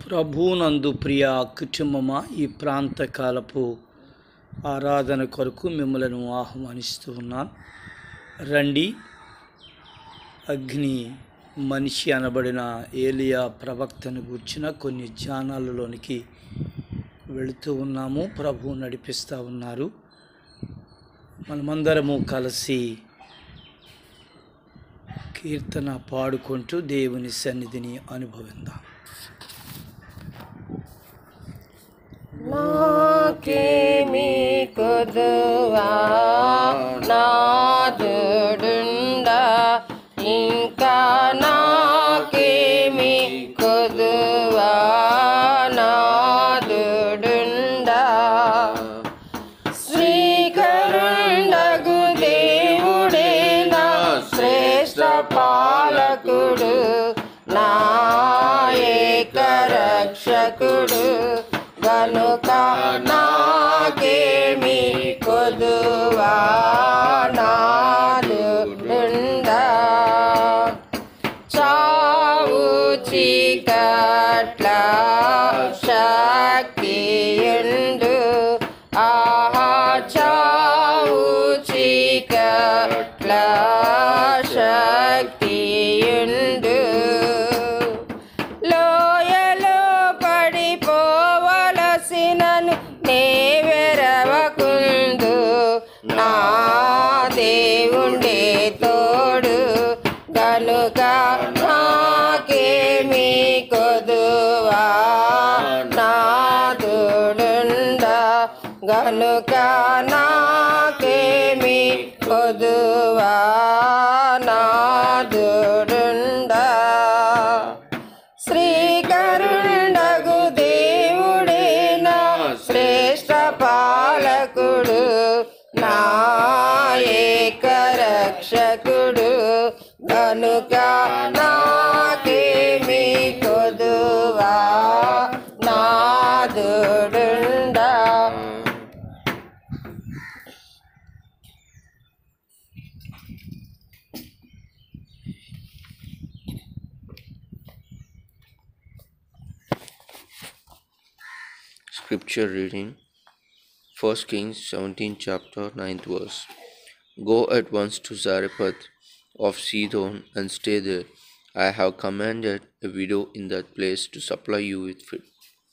ప్రభునందు ప్రియ కుటుంబమా ఈ ప్రాంతకాలపు ఆరాధన కొరకు మిమ్మలను ఆహ్వానిస్తూ ఉన్నాను రండి అగ్ని మనిషి అనబడిన ఏలియా ప్రవక్తను గూర్చిన కొన్ని ధ్యానాలలోనికి వెళుతూ ఉన్నాము ప్రభు నడిపిస్తూ ఉన్నారు మనమందరము కలిసి కీర్తన పాడుకుంటూ దేవుని సన్నిధిని అనుభవిందాం నాకేమి కొదువా నాదుడుండా ఇంకా నాకేమి కొదువా నాదుడుండా శ్రీకరుండగు దేవుడే నా శ్రేష్ట పాలకుడు నా ఏక రక్షకుడు గనుక నాకేమి కొదువా నాదుండా చావు చీకట్ల శక్తియుండు ఆహా చావు చీకట్ల శక్తియుండు లోయలో పడిపోవలసినను నే వెరవకుందు నా దేవుండే తోడు గనుక నాకేమి కొదువా నాదుడుండా గనుక నాకేమి కొదువా నాదుడుండా శ్రీకరుండగు దేవుడే నా శ్రేష్ట పాలకుడు నా ఏక రక్షకుడు గనుక నాకేమి కొదువా నాదుడుండా Scripture reading 1 Kings 17 chapter 9th verse Go at once to Zarephath of Sidon and stay there. I have commanded a widow in that place to supply you with food.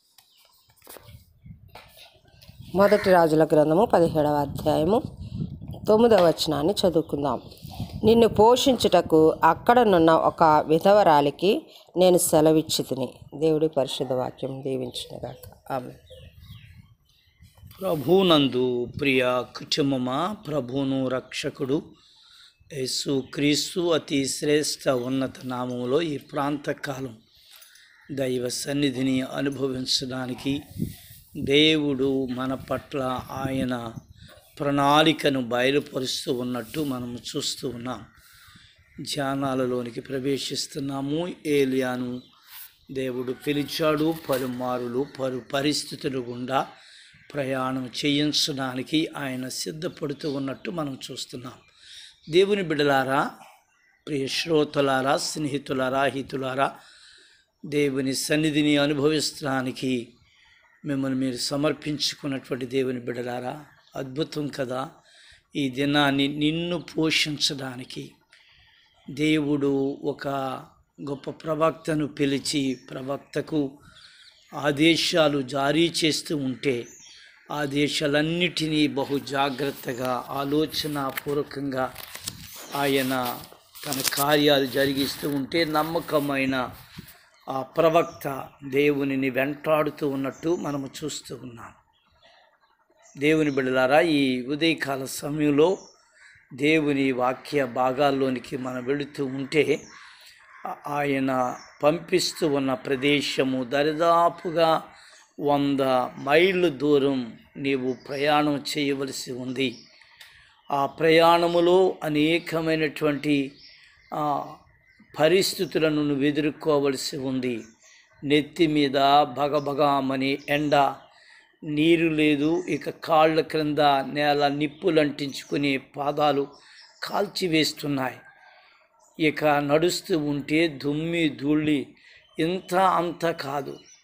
మొదటి రాజుల గ్రంథము పదిహేడవ అధ్యాయము తొమ్మిదవ వచనాన్ని చదువుకుందాం నిన్ను పోషించుటకు అక్కడనున్న ఒక విధవరాలికి నేను సెలవిచ్చి దేవుడి పరిశుద్ధ వాక్యం దీవించినగాక ఆమె ప్రభునందు ప్రియ కుటుంబమా ప్రభును రక్షకుడు యేసు క్రీస్తు అతి శ్రేష్ట ఉన్నత నామములో ఈ ప్రాంతకాలం దైవ సన్నిధిని అనుభవించడానికి దేవుడు మన పట్ల ఆయన ప్రణాళికను బయలుపరుస్తూ ఉన్నట్టు మనం చూస్తూ ఉన్నాం ధ్యానాలలోనికి ప్రవేశిస్తున్నాము ఏలియాను దేవుడు పిలిచాడు పలుమారులు పలు పరిస్థితులు గుండా ప్రయాణం చేయించడానికి ఆయన సిద్ధపడుతూ ఉన్నట్టు మనం చూస్తున్నాం దేవుని బిడ్డలారా ప్రియ శ్రోతలారా స్నేహితులారా హితులారా దేవుని సన్నిధిని అనుభవించడానికి మిమ్మల్ని మీరు సమర్పించుకున్నటువంటి దేవుని బిడ్డలారా అద్భుతం కదా ఈ దినాన్ని నిన్ను పోషించడానికి దేవుడు ఒక గొప్ప ప్రవక్తను పిలిచి ప్రవక్తకు ఆదేశాలు జారీ చేస్తూ ఉంటే ఆదేశాలన్నిటినీ బహు జాగ్రత్తగా ఆలోచనాపూర్వకంగా ఆయన తన కార్యాలు జరిగిస్తూ ఉంటే నమ్మకమైన ఆ ప్రవక్త దేవునిని వెంటాడుతూ ఉన్నట్టు మనము చూస్తూ ఉన్నాం దేవుని బిడ్డలారా ఈ ఉదయకాల సమయంలో దేవుని వాక్య భాగాల్లోనికి మనం వెళుతూ ఉంటే ఆ- ఆయన పంపిస్తూ ఉన్న ప్రదేశము దరిదాపుగా వంద మైళ్ళు దూరం నీవు ప్రయాణం చేయవలసి ఉంది ఆ ప్రయాణములో అనేకమైనటువంటి ఆ, పరిస్థితులను నువ్వు ఎదుర్కోవలసి ఉంది నెత్తి మీద భగభగామని ఎండ నీరు లేదు ఇక కాళ్ళ క్రింద నేల నిప్పులంటించుకునే పాదాలు కాల్చివేస్తున్నాయి ఇక నడుస్తూ ఉంటే దుమ్మి ధూళి ఇంత అంత కాదు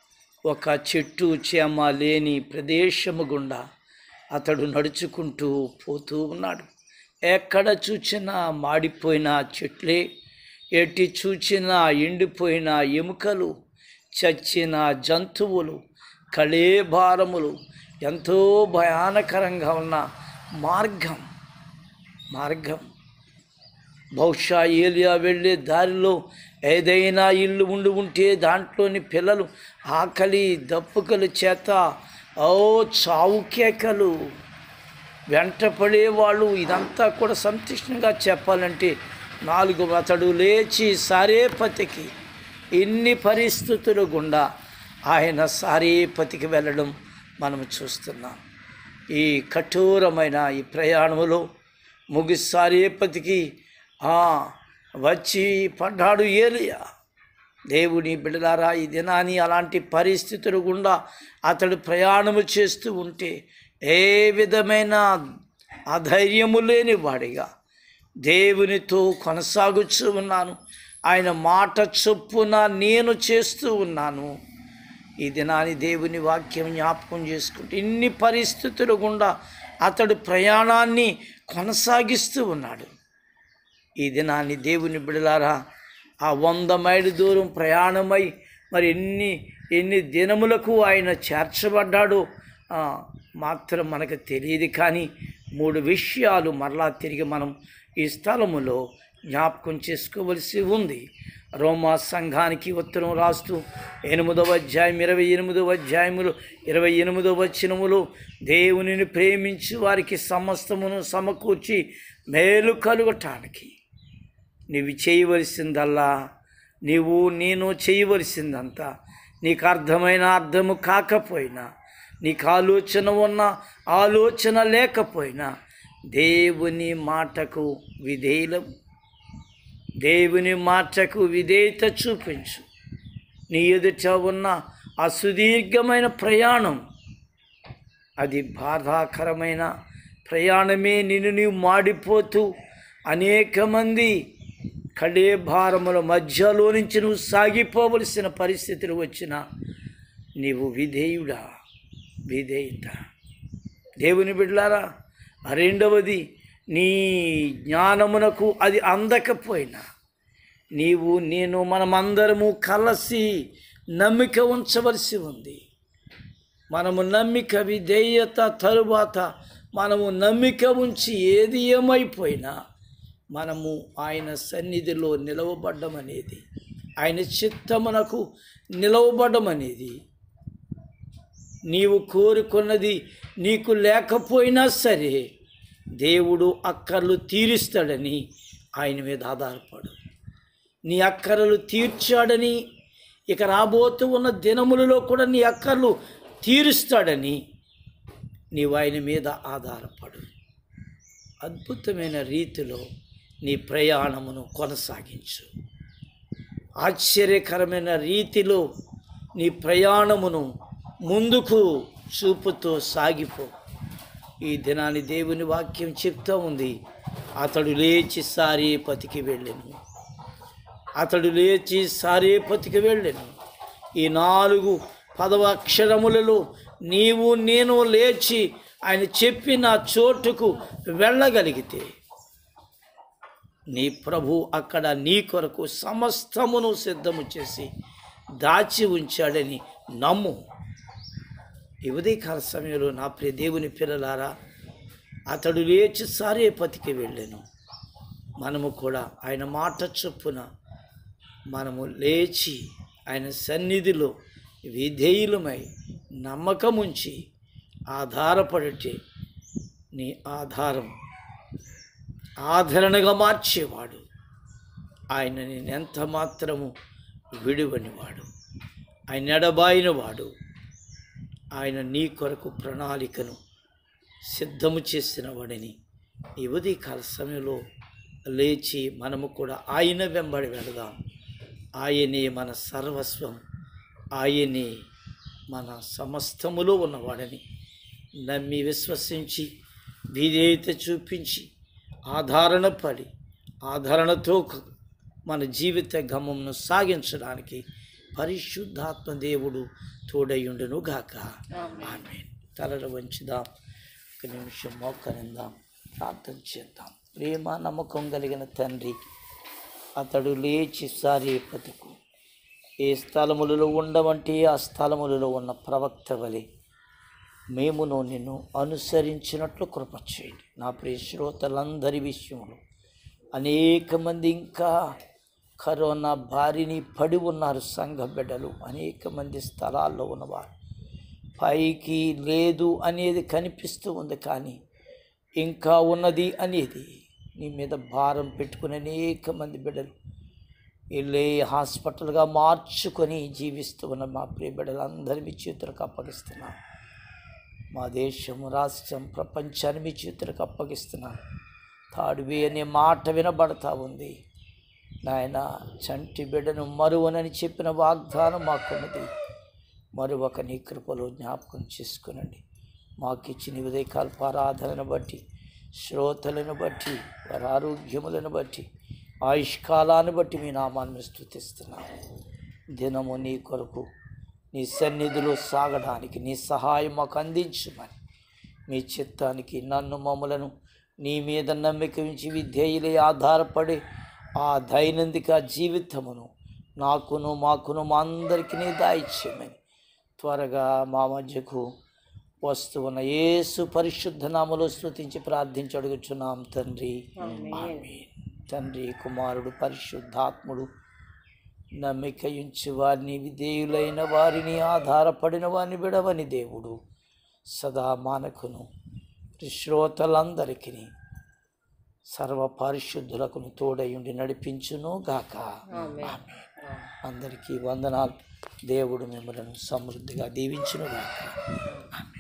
ఒక చెట్టు చేమ లేని ప్రదేశము గుండా అతడు నడుచుకుంటూ పోతూ ఉన్నాడు ఎక్కడ చూచినా మాడిపోయిన చెట్లే ఎట్టి చూచినా ఎండిపోయిన ఎముకలు చచ్చిన జంతువులు కళేభారములు ఎంతో భయానకరంగా ఉన్న మార్గం మార్గం బహుశా ఏలియా వెళ్ళే దారిలో ఏదైనా ఇల్లు ఉండి ఉంటే దాంట్లోని పిల్లలు ఆకలి దప్పుకల చేత ఓ చావు కేకలు వెంటపడే వాళ్ళు ఇదంతా కూడా సంతృష్ణంగా చెప్పాలంటే నాలుగు అతడు లేచి సారేపతికి ఇన్ని పరిస్థితుల గుండా ఆయన సారేపతికి వెళ్ళడం మనం చూస్తున్నాం ఈ కఠోరమైన ఈ ప్రయాణంలో ముగి సారేపతికి ఆ, వచ్చి పడ్డాడు ఏలియా దేవుని బిడలారా ఈ దినాన్ని అలాంటి పరిస్థితులు గుండా అతడు ప్రయాణము చేస్తూ ఉంటే ఏ విధమైన అధైర్యము లేని వాడిగా దేవునితో కొనసాగుతూ ఉన్నాను ఆయన మాట చొప్పున నేను చేస్తూ ఉన్నాను ఈ దినాన్ని దేవుని వాక్యం జ్ఞాపకం చేసుకుంటే ఇన్ని పరిస్థితుల గుండా అతడు ప్రయాణాన్ని కొనసాగిస్తూ ఉన్నాడు ఈ దినాన్ని దేవుని బిడలారా ఆ వంద మైలు దూరం ప్రయాణమై మరి ఎన్ని ఎన్ని దినములకు ఆయన చేర్చబడ్డాడో ఆ, మాత్రం మనకు తెలియదు కానీ మూడు విషయాలు మరలా తిరిగి మనం ఈ స్థలములో జ్ఞాపకం చేసుకోవలసి ఉంది రోమా సంఘానికి ఉత్తరం రాస్తూ ఎనిమిదవ అధ్యాయం ఇరవై ఎనిమిదవ అధ్యాయములు ఇరవై ఎనిమిదవ వచనములు దేవునిని ప్రేమించి వారికి సమస్తమును సమకూర్చి మేలు కలుగటానికి నీవు చేయవలసిందల్లా నీవు నేను చేయవలసిందంతా నీకు అర్థమైన అర్థము కాకపోయినా నీకు ఆలోచన ఉన్న ఆలోచన లేకపోయినా దేవుని మాటకు విధేయులం దేవుని మాటకు విధేయత చూపించు నీ ఎదుట ఉన్న ఆ సుదీర్ఘమైన ప్రయాణం అది బాధాకరమైన ప్రయాణమే నిన్ను నీవు మాడిపోతూ అనేక మంది కడే భారముల మధ్యలో నుంచి నువ్వు సాగిపోవలసిన పరిస్థితులు వచ్చిన నీవు విధేయుడా విధేయత దేవుని బిడ్డలారా రెండవది నీ జ్ఞానమునకు అది అందకపోయినా నీవు నేను మనమందరము కలిసి నమ్మిక ఉంచవలసి ఉంది మనము నమ్మిక విధేయత తరువాత మనము నమ్మిక ఉంచి ఏది ఏమైపోయినా మనము ఆయన సన్నిధిలో నిలవబడ్డం అనేది ఆయన చిత్తమునకు నిలవబడ్డం అనేది నీవు కోరుకున్నది నీకు లేకపోయినా సరే దేవుడు అక్కర్లు తీరుస్తాడని ఆయన మీద ఆధారపడు నీ అక్కరలు తీర్చాడని ఇక రాబోతూ ఉన్న దినములలో కూడా నీ అక్కర్లు తీరుస్తాడని నీవు ఆయన మీద ఆధారపడు అద్భుతమైన రీతిలో నీ ప్రయాణమును కొనసాగించు ఆశ్చర్యకరమైన రీతిలో నీ ప్రయాణమును ముందుకు చూపుతూ సాగిపో ఈ దినాన్ని దేవుని వాక్యం చెప్తా ఉంది అతడు లేచి సారేపతికి వెళ్ళెను అతడు లేచి సారేపతికి వెళ్ళెను ఈ నాలుగు పదవ అక్షరములలో నీవు నేను లేచి ఆయన చెప్పిన చోటుకు వెళ్ళగలిగితే నీ ప్రభు అక్కడ నీ కొరకు సమస్తమును సిద్ధము చేసి దాచి ఉంచాడని నమ్ము ఈ ఉదయకాల సమయంలో నా ప్రియ దేవుని పిల్లలారా అతడు లేచి సారేపతికి వెళ్ళాను మనము కూడా ఆయన మాట చొప్పున మనము లేచి ఆయన సన్నిధిలో విధేయులమై నమ్మకముంచి ఆధారపడితే నీ ఆధారం ఆదరణగా మార్చేవాడు ఆయన నేనెంత మాత్రము విడువనివాడు ఆయన ఎడబాయినవాడు ఆయన నీ కొరకు ప్రణాళికను సిద్ధము చేసిన వాడిని ఈ ఉదయకాల సమయంలో లేచి మనము కూడా ఆయన వెంబడి వెళదాం ఆయనే మన సర్వస్వం ఆయనే మన సమస్తములో ఉన్నవాడని నమ్మి విశ్వసించి విధేయత చూపించి ఆధారణ పడి ఆదరణతో క- మన జీవిత గమమును సాగించడానికి పరిశుద్ధాత్మ దేవుడు తోడయుండును గాక ఆమె తలలు వంచుదాం ఒక నిమిషం మోకరిందాం ప్రార్థన చేద్దాం ప్రేమ నమ్మకం కలిగిన తండ్రి అతడు లేచి సారేపతుకు ఏ స్థలములలో ఉండవంటే ఆ స్థలములలో ఉన్న ప్రవక్త వలె మేమును నిన్ను అనుసరించినట్లు కృప చేయండి నా ప్రియ శ్రోతలందరి విషయంలో అనేక మంది ఇంకా కరోనా బారిని పడి ఉన్నారు సంఘ బిడ్డలు అనేక మంది స్థలాల్లో ఉన్నవారు పైకి లేదు అనేది కనిపిస్తూ ఉంది కానీ ఇంకా ఉన్నది అనేది నీ మీద భారం పెట్టుకుని అనేక మంది బిడ్డలు వెళ్ళే హాస్పిటల్గా మార్చుకొని జీవిస్తూ ఉన్న మా ప్రియ బిడ్డలందరి మీ చేతులకు అప్పగిస్తున్నాను మా దేశం రాష్ట్రం ప్రపంచాన్ని మీ చేతులకు అప్పగిస్తున్నాను తాడువి అనే మాట వినబడతా ఉంది నాయన చంటి బిడ్డను మరువనని చెప్పిన వాగ్దానం మాకున్నది మరొక నీ కృపలో జ్ఞాపకం చేసుకునండి మాకు ఇచ్చిన ఉదయకాల్ప ఆరాధనను బట్టి శ్రోతలను బట్టి వారి ఆరోగ్యములను బట్టి ఆయుష్కాలాన్ని బట్టి మీ నామాన్ని స్థుతిస్తున్నాను దినము నీ కొరకు నీ సన్నిధిలో సాగడానికి నీ సహాయం మాకు అందించమని మీ చిత్తానికి నన్ను మమ్మలను నీ మీద నమ్మిక ఉంచి విధేయులే ఆధారపడి ఆ దైనందిక జీవితమును నాకును మాకును మా అందరికీ నీ దాయిచ్యమని త్వరగా మా మధ్యకు వస్తున్న యేసు పరిశుద్ధ నామలో స్తుతించి ప్రార్థించి అడుగుచున్నాం తండ్రి ఆమేన్. తండ్రి కుమారుడు పరిశుద్ధాత్ముడు నమ్మిక ఉంచి వారిని విధేయులైన వారిని ఆధారపడిన వారిని విడవని దేవుడు సదా మానకును శ్రోతలందరికీ సర్వ పరిశుద్ధులకును తోడయుండి నడిపించును గాక ఆమేన్. అందరికీ వందనాలు దేవుడు మిమ్మలను సమృద్ధిగా దీవించును గాక ఆమేన్.